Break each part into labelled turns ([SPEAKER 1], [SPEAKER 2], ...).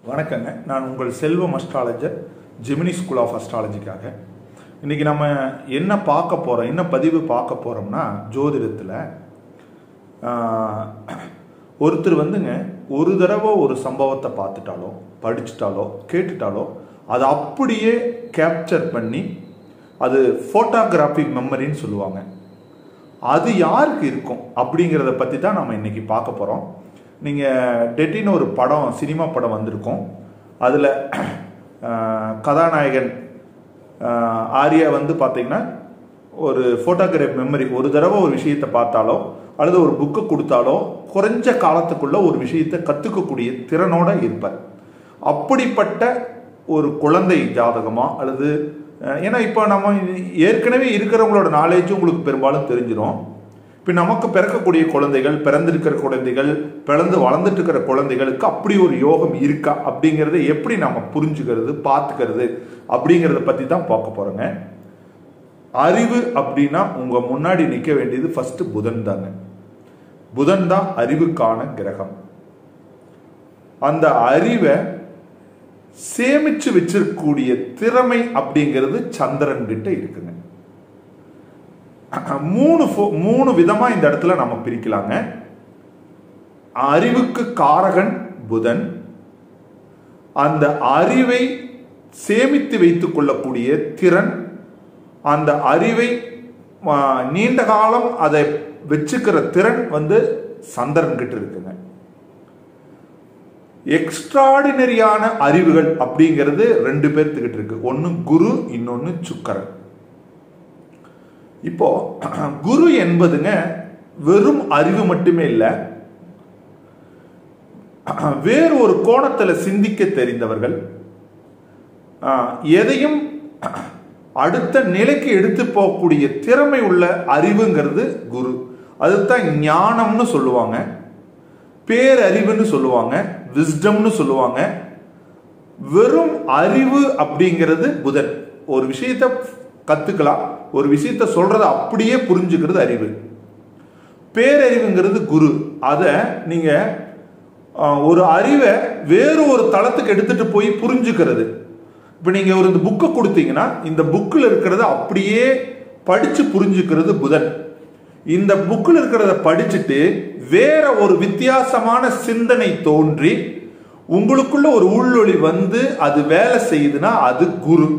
[SPEAKER 1] வணக்கங்க நான் உங்கள் Selvam astrologer Gemini school of அஸ்ட்ராலஜிக்காக இன்னைக்கு நம்ம என்ன பார்க்க போறோம் என்ன பதிவு பார்க்க போறோம்னா ஜோதிடத்தில் ஆஹ், ஒருத்தர் வந்துங்க ஒரு தடவை ஒரு சம்பவத்தை பார்த்துட்டாலோ படிச்சுட்டாலோ கேட்டுட்டாலோ அதை அப்படியே கேப்சர் பண்ணி அது ஃபோட்டோகிராஃபிக் மெமரின்னு சொல்லுவாங்க அது யாருக்கு இருக்கும் அப்படிங்கிறத பற்றி தான் நம்ம இன்னைக்கு பார்க்க போகிறோம் நீங்கள் டெட்டின்னு ஒரு படம் சினிமா படம் வந்திருக்கும் அதில் கதாநாயகன் ஆஹ், ஆர்யா வந்து பார்த்தீங்கன்னா ஒரு ஃபோட்டோகிராஃப் மெமரி ஒரு தடவை ஒரு விஷயத்தை பார்த்தாலோ அல்லது ஒரு புக்கு கொடுத்தாலோ குறைஞ்ச காலத்துக்குள்ள ஒரு விஷயத்தை கற்றுக்கக்கூடிய திறனோட இருப்பார் அப்படிப்பட்ட ஒரு குழந்தை ஜாதகமா அல்லது அஹ், ஏன்னா இப்போ நம்ம ஏற்கனவே இருக்கிறவங்களோட நாலேஜ் உங்களுக்கு பெரும்பாலும் தெரிஞ்சிடும் இப்போ நமக்கு பிறக்கக்கூடிய குழந்தைகள் பிறந்திருக்கிற குழந்தைகள் பிறந்து வளர்ந்துட்டு இருக்கிற குழந்தைகளுக்கு அப்படி ஒரு யோகம் இருக்கா அப்படிங்கிறத எப்படி நம்ம புரிஞ்சுக்கிறது பார்த்துக்கிறது அப்படிங்கிறத பற்றி தான் பார்க்க போகிறோங்க அறிவு அப்படின்னா உங்க முன்னாடி நிற்க வேண்டியது ஃபர்ஸ்ட் புதன் தாங்க புதன் தான் அறிவுக்கான கிரகம் அந்த அறிவை சேமிச்சு வச்சிருக்கக்கூடிய திறமை அப்படிங்கிறது சந்திரன் கிட்ட இருக்குங்க மூணு ஃபோ- மூணு விதமா இந்த இடத்துல நம்ம பிரிக்கலாங்க அறிவுக்கு காரகன் புதன் அந்த அறிவை சேமித்து வைத்துக் கொள்ளக்கூடிய திறன் அந்த அறிவை ஆ, நீண்ட காலம் அதை வச்சுக்கிற திறன் வந்து சந்திரன் கிட்ட இருக்குங்க எக்ஸ்ட்ராடினரியான அறிவுகள் அப்படிங்கிறது ரெண்டு பேர்த்துக்கிட்ட இருக்கு ஒன்னு குரு இன்னொன்னு சுக்கரன் இப்போ குரு என்பதுங்க வெறும் அறிவு மட்டுமே இல்லை வேறு ஒரு கோணத்துல சிந்திக்க தெரிந்தவர்கள் ஆஹ், எதையும் அடுத்த நிலைக்கு எடுத்து போகக்கூடிய திறமை உள்ள அறிவுங்கிறது குரு அதுதான் ஞானம்னு சொல்லுவாங்க பேரறிவுன்னு சொல்லுவாங்க விஸ்டம்னு சொல்லுவாங்க வெறும் அறிவு அப்படிங்கிறது புதன் ஒரு விஷயத்தை கத்துக்கலாம் ஒரு விஷயத்த சொல்றத அப்படியே புரிஞ்சுக்கிறது அறிவு பேரறிவுங்கிறது குரு அதை நீங்க ஆஹ், ஒரு அறிவை வேறு ஒரு தளத்துக்கு எடுத்துட்டு போய் புரிஞ்சுக்கிறது இப்போ நீங்க ஒரு இந்த புக்கை கொடுத்தீங்கன்னா இந்த புக்கில் இருக்கிறத அப்படியே படிச்சு புரிஞ்சுக்கிறது புதன் இந்த புக்கில் இருக்கிறத படிச்சுட்டு வேற ஒரு வித்தியாசமான சிந்தனை தோன்றி உங்களுக்குள்ள ஒரு உள்ளொளி வந்து அது வேலை செய்யுதுன்னா அது குரு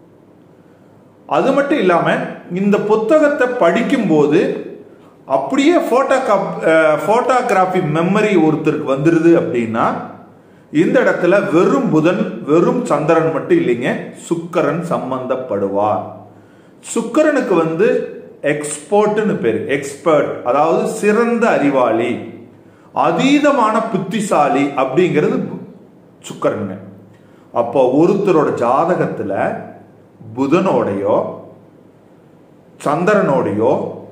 [SPEAKER 1] அது மட்டும் இல்லாம இந்த புத்தகத்தை படிக்கும்போது அப்படியே போட்டோ போட்டோகிராஃபி மெமரி ஒருத்தருக்கு வந்துருது அப்படின்னா இந்த இடத்துல வெறும் புதன் வெறும் சந்திரன் மட்டும் இல்லைங்க சுக்கரன் சம்பந்தப்படுவார் சுக்கரனுக்கு வந்து எக்ஸ்பர்ட்னு பேர் எக்ஸ்பர்ட் அதாவது சிறந்த அறிவாளி அதீதமான புத்திசாலி அப்படிங்கிறது சுக்கரனுங்க அப்போ ஒருத்தரோட ஜாதகத்துல புதனோடையோ சந்திரனோடையோ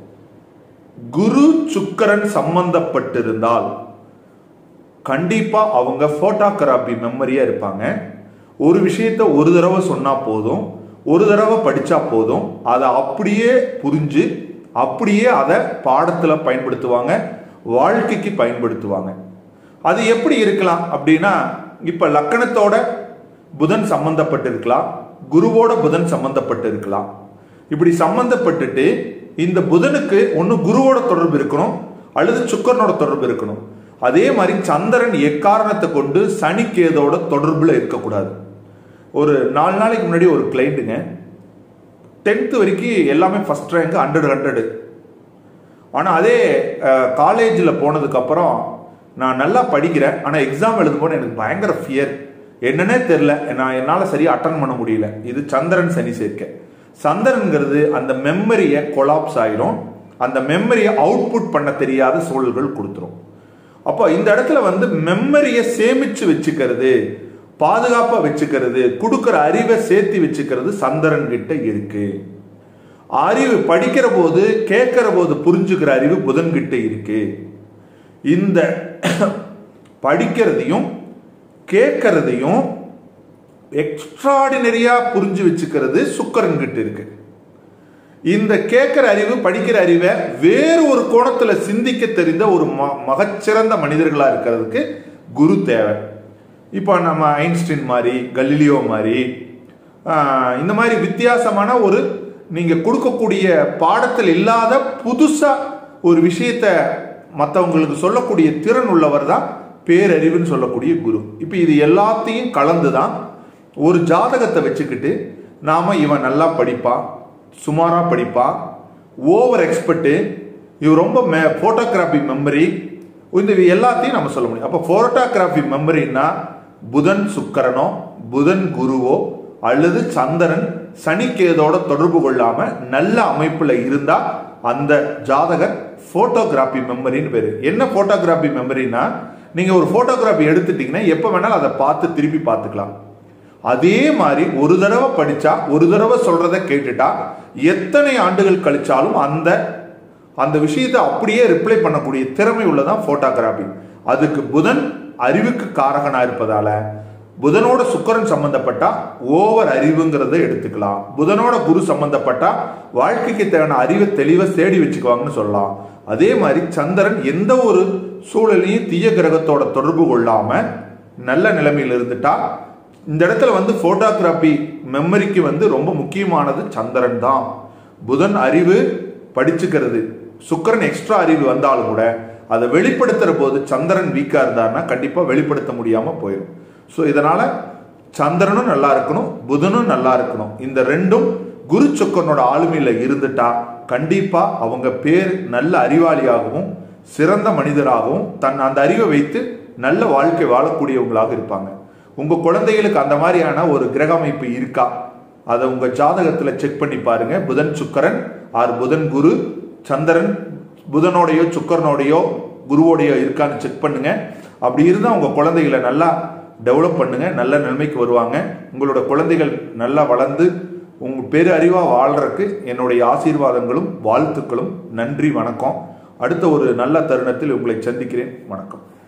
[SPEAKER 1] குரு சுக்கரன் சம்பந்தப்பட்டிருந்தால் கண்டிப்பா அவங்க போட்டோகிராபி மெமரியா இருப்பாங்க ஒரு விஷயத்த ஒரு தடவை சொன்னா போதும் ஒரு தடவை படிச்சா போதும் அதை அப்படியே புரிஞ்சு அப்படியே அதை பாடத்துல பயன்படுத்துவாங்க வாழ்க்கைக்கு பயன்படுத்துவாங்க அது எப்படி இருக்கலாம் அப்படின்னா இப்ப லக்கணத்தோட புதன் சம்பந்தப்பட்டு இருக்கலாம் குருவோட புதன் சம்பந்தப்பட்டு இருக்கலாம் இப்படி சம்பந்தப்பட்டுட்டு இந்த புதனுக்கு ஒன்னு குருவோட தொடர்பு இருக்கணும் அல்லது சுக்கரனோட தொடர்பு இருக்கணும் அதே மாதிரி சந்திரன் எக்காரணத்தை கொண்டு சனிக்கேதோட தொடர்புல இருக்கக்கூடாது ஒரு நாலு நாளைக்கு முன்னாடி ஒரு கிளைண்ட்டுங்க டென்த்து வரைக்கும் எல்லாமே ஃபர்ஸ்ட் ரேங்க் ஹண்ட்ரட் ஹண்ட்ரடு ஆனால் அதே காலேஜில் போனதுக்கப்புறம் நான் நல்லா படிக்கிறேன் ஆனால் எக்ஸாம் எழுதும்போது எனக்கு பயங்கர ஃபியர் என்னன்னே தெரில நான் என்னால் சரியாக அட்டன் பண்ண முடியல இது சந்திரன் சனி சேர்க்கை சந்திரன்கிறது அந்த மெமரியை கொலாப்ஸ் ஆயிரும் அந்த மெமரியை அவுட்புட் பண்ண தெரியாத சூழல்கள் கொடுத்துரும் அப்போ இந்த இடத்துல வந்து மெமரியை சேமிச்சு வச்சுக்கிறது பாதுகாப்பா வச்சுக்கிறது கொடுக்கிற அறிவை சேர்த்து வச்சுக்கிறது சந்திரன் கிட்ட இருக்கு அறிவு படிக்கிற போது கேட்கிற போது புரிஞ்சுக்கிற அறிவு புதன் கிட்ட இருக்கு இந்த படிக்கிறதையும் கேட்கறதையும் எக்ஸ்ட்ராடினரியா புரிஞ்சு வச்சுக்கிறது சுக்கரன் கிட்ட இருக்கு இந்த கேட்கிற அறிவு படிக்கிற அறிவை வேறு ஒரு கோணத்துல சிந்திக்க தெரிந்த ஒரு ம- மகச்சிறந்த மனிதர்களா இருக்கிறதுக்கு குரு தேவை இப்போ நம்ம ஐன்ஸ்டீன் மாதிரி கலிலியோ மாதிரி ஆஹ், இந்த மாதிரி வித்தியாசமான ஒரு நீங்க கொடுக்கக்கூடிய பாடத்தில் இல்லாத புதுசா ஒரு விஷயத்த மற்றவங்களுக்கு சொல்லக்கூடிய திறன் உள்ளவர் தான் பேரறிவுன்னு சொல்லக்கூடிய குரு இப்போ இது எல்லாத்தையும் கலந்து தான் ஒரு ஜாதகத்தை வச்சுக்கிட்டு நாம இவன் நல்லா படிப்பான் சுமாரா படிப்பான் ஓவர் எக்ஸ்பர்ட்டு இவர் ரொம்ப மே ஃபோட்டோகிராஃபி மெமரி இந்த இது எல்லாத்தையும் நம்ம சொல்ல முடியும் அப்போ ஃபோட்டோகிராஃபி மெமரின்னா புதன் சுக்கரனோ புதன் குருவோ அல்லது சந்திரன் சனிக்கேதோட தொடர்பு கொள்ளாம நல்ல அமைப்புல இருந்தா அந்த ஜாதகர் போட்டோகிராஃபி மெமரின்னு பேரு என்ன போட்டோகிராஃபி மெமரினா நீங்க ஒரு போட்டோகிராஃபி எடுத்துட்டீங்கன்னா எப்ப வேணாலும் அதை பார்த்து திருப்பி பார்த்துக்கலாம் அதே மாதிரி ஒரு தடவை படிச்சா ஒரு தடவை சொல்றத கேட்டுட்டா எத்தனை ஆண்டுகள் கழிச்சாலும் அந்த அந்த விஷயத்தை அப்படியே ரிப்ளை பண்ணக்கூடிய திறமை உள்ளதான் போட்டோகிராஃபி அதுக்கு புதன் அறிவுக்கு காரகனா இருப்பதால புதனோட சுக்கரன் சம்பந்தப்பட்டா ஓவர் அறிவுங்கிறத எடுத்துக்கலாம் புதனோட குரு சம்பந்தப்பட்டா வாழ்க்கைக்கு தேவையான அறிவை தெளிவை தேடி வச்சுக்குவாங்கன்னு சொல்லலாம் அதே மாதிரி சந்திரன் எந்த ஒரு சூழலையும் தீய கிரகத்தோட தொடர்பு கொள்ளாம நல்ல நிலைமையில் இருந்துட்டா இந்த இடத்துல வந்து போட்டோகிராஃபி மெமரிக்கு வந்து ரொம்ப முக்கியமானது சந்திரன் தான் புதன் அறிவு படிச்சுக்கிறது சுக்கரன் எக்ஸ்ட்ரா அறிவு வந்தாலும் கூட அதை வெளிப்படுத்துற போது சந்திரன் வீக்கா இருந்தாருன்னா கண்டிப்பா வெளிப்படுத்த முடியாம போயிடும் ஸோ இதனால சந்திரனும் நல்லா இருக்கணும் புதனும் நல்லா இருக்கணும் இந்த ரெண்டும் குரு சுக்கரனோட ஆளுமையில இருந்துட்டா கண்டிப்பா அவங்க பேர் நல்ல அறிவாளியாகவும் சிறந்த மனிதராகவும் தன் அந்த அறிவை வைத்து நல்ல வாழ்க்கை வாழக்கூடியவங்களாக இருப்பாங்க உங்க குழந்தைகளுக்கு அந்த மாதிரியான ஒரு கிரக அமைப்பு இருக்கா அதை உங்க ஜாதகத்துல செக் பண்ணி பாருங்க புதன் சுக்கரன் ஆர் புதன் குரு சந்திரன் புதனோடையோ சுக்கரனோடையோ குருவோடையோ இருக்கான்னு செக் பண்ணுங்க அப்படி இருந்தா உங்க குழந்தைகளை நல்லா டெவலப் பண்ணுங்க நல்ல நிலைமைக்கு வருவாங்க உங்களோட குழந்தைகள் நல்லா வளர்ந்து உங்க பேரு அறிவா வாழ்றதுக்கு என்னுடைய ஆசீர்வாதங்களும் வாழ்த்துக்களும் நன்றி வணக்கம் அடுத்த ஒரு நல்ல தருணத்தில் உங்களை சந்திக்கிறேன் வணக்கம்